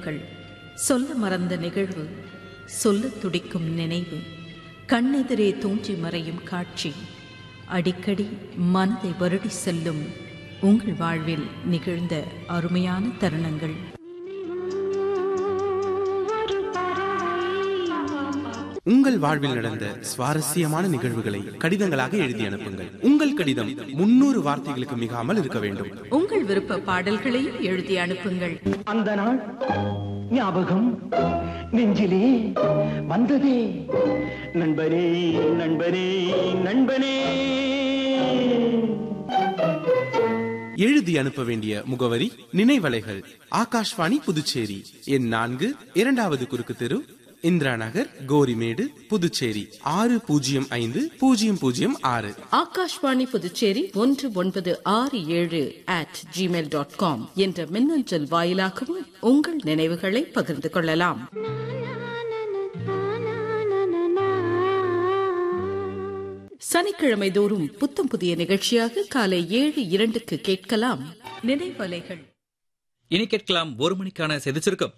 நினைவுகள் சொல்ல மறந்த நிகழ்வு சொல்ல துடிக்கும் நினைவு கண்ணெதிரே தூஞ்சி மறையும் காட்சி அடிக்கடி மனதை வருடி செல்லும் உங்கள் வாழ்வில் நிகழ்ந்த அருமையான தருணங்கள் உங்கள் வாழ்வில் நடந்த சுவாரஸ்யமான நிகழ்வுகளை கடிதங்களாக எழுதி அனுப்புங்கள் உங்கள் கடிதம் முன்னூறு வார்த்தைகளுக்கு மிகாமல் இருக்க வேண்டும் உங்கள் விருப்ப பாடல்களையும் எழுதி அனுப்புங்கள் அந்த நாள் ஞாபகம் நெஞ்சிலே வந்ததே நண்பனே நண்பனே நண்பனே எழுதி அனுப்ப வேண்டிய முகவரி நினைவலைகள் ஆகாஷ்வாணி புதுச்சேரி எண் நான்கு இரண்டாவது குறுக்கு தெரு இந்திரா நகர் கோரிமேடு புதுச்சேரி ஆறு பூஜ்ஜியம் ஐந்து பூஜ்ஜியம் பூஜ்ஜியம் ஆறு ஆகாஷ்வாணி புதுச்சேரி ஒன்று ஒன்பது ஆறு ஏழு அட் ஜிமெயில் டாட் காம் என்ற மின்னஞ்சல் வாயிலாகவும் உங்கள் நினைவுகளை பகிர்ந்து கொள்ளலாம் சனிக்கிழமை தோறும் புத்தம் புதிய நிகழ்ச்சியாக காலை ஏழு இரண்டுக்கு கேட்கலாம் நினைவலைகள் இனி கேட்கலாம் ஒரு மணிக்கான செய்தி சுருக்கம்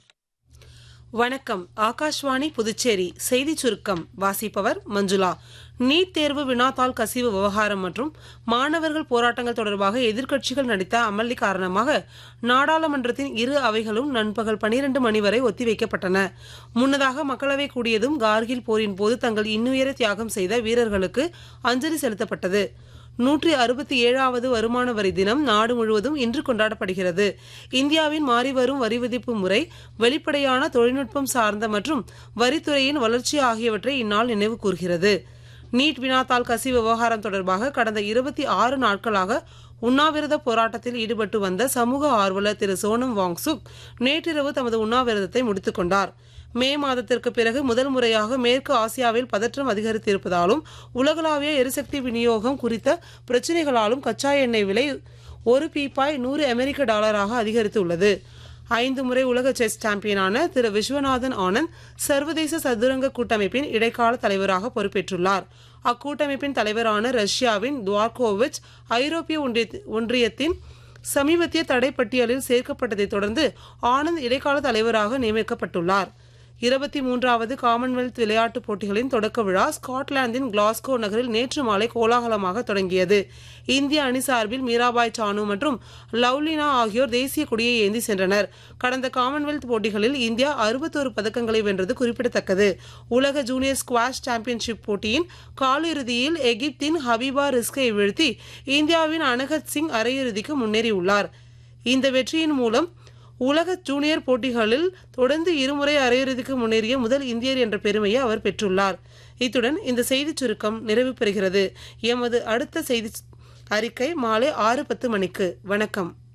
வணக்கம் ஆகாஷ்வாணி புதுச்சேரி செய்தி சுருக்கம் வாசிப்பவர் மஞ்சுளா நீட் தேர்வு வினாத்தாள் கசிவு விவகாரம் மற்றும் மாணவர்கள் போராட்டங்கள் தொடர்பாக எதிர்க்கட்சிகள் நடித்த அமளி காரணமாக நாடாளுமன்றத்தின் இரு அவைகளும் நண்பகல் பனிரெண்டு மணி வரை ஒத்திவைக்கப்பட்டன முன்னதாக மக்களவை கூடியதும் கார்கில் போரின் போது தங்கள் இன்னுயிரை தியாகம் செய்த வீரர்களுக்கு அஞ்சலி செலுத்தப்பட்டது நூற்றி அறுபத்தி ஏழாவது வருமான வரி தினம் நாடு முழுவதும் இன்று கொண்டாடப்படுகிறது இந்தியாவின் மாறிவரும் வரி விதிப்பு முறை வெளிப்படையான தொழில்நுட்பம் சார்ந்த மற்றும் வரித்துறையின் வளர்ச்சி ஆகியவற்றை இந்நாள் நினைவு கூர்கிறது நீட் வினாத்தாள் கசி விவகாரம் தொடர்பாக கடந்த இருபத்தி ஆறு நாட்களாக உண்ணாவிரத போராட்டத்தில் ஈடுபட்டு வந்த சமூக ஆர்வலர் திரு சோனம் வாங்சுக் நேற்றிரவு தமது உண்ணாவிரதத்தை முடித்துக் கொண்டார் மே மாதத்திற்கு பிறகு முதல் முறையாக மேற்கு ஆசியாவில் பதற்றம் அதிகரித்திருப்பதாலும் உலகளாவிய எரிசக்தி விநியோகம் குறித்த பிரச்சினைகளாலும் கச்சா எண்ணெய் விலை ஒரு பீப்பாய் நூறு அமெரிக்க டாலராக அதிகரித்துள்ளது ஐந்து முறை உலக செஸ் சாம்பியனான திரு விஸ்வநாதன் ஆனந்த் சர்வதேச சதுரங்க கூட்டமைப்பின் இடைக்கால தலைவராக பொறுப்பேற்றுள்ளார் அக்கூட்டமைப்பின் தலைவரான ரஷ்யாவின் துவார்கோவிச் ஐரோப்பிய ஒன்றிய ஒன்றியத்தின் சமீபத்திய தடை பட்டியலில் சேர்க்கப்பட்டதைத் தொடர்ந்து ஆனந்த் இடைக்கால தலைவராக நியமிக்கப்பட்டுள்ளார் இருபத்தி மூன்றாவது காமன்வெல்த் விளையாட்டுப் போட்டிகளின் தொடக்க விழா ஸ்காட்லாந்தின் கிளாஸ்கோ நகரில் நேற்று மாலை கோலாகலமாக தொடங்கியது இந்திய அணி சார்பில் மீராபாய் சானு மற்றும் லவ்லினா ஆகியோர் தேசிய கொடியை ஏந்தி சென்றனர் கடந்த காமன்வெல்த் போட்டிகளில் இந்தியா அறுபத்தோரு பதக்கங்களை வென்றது குறிப்பிடத்தக்கது உலக ஜூனியர் ஸ்குவாஷ் சாம்பியன்ஷிப் போட்டியின் காலிறுதியில் எகிப்தின் ஹபீபா ரிஸ்கை வீழ்த்தி இந்தியாவின் அனகத் சிங் அரையிறுதிக்கு முன்னேறியுள்ளார் இந்த வெற்றியின் மூலம் உலக ஜூனியர் போட்டிகளில் தொடர்ந்து இருமுறை அரையிறுதிக்கு முன்னேறிய முதல் இந்தியர் என்ற பெருமையை அவர் பெற்றுள்ளார் இத்துடன் இந்த செய்திச் சுருக்கம் நிறைவு பெறுகிறது எமது அடுத்த செய்தி அறிக்கை மாலை ஆறு பத்து மணிக்கு வணக்கம்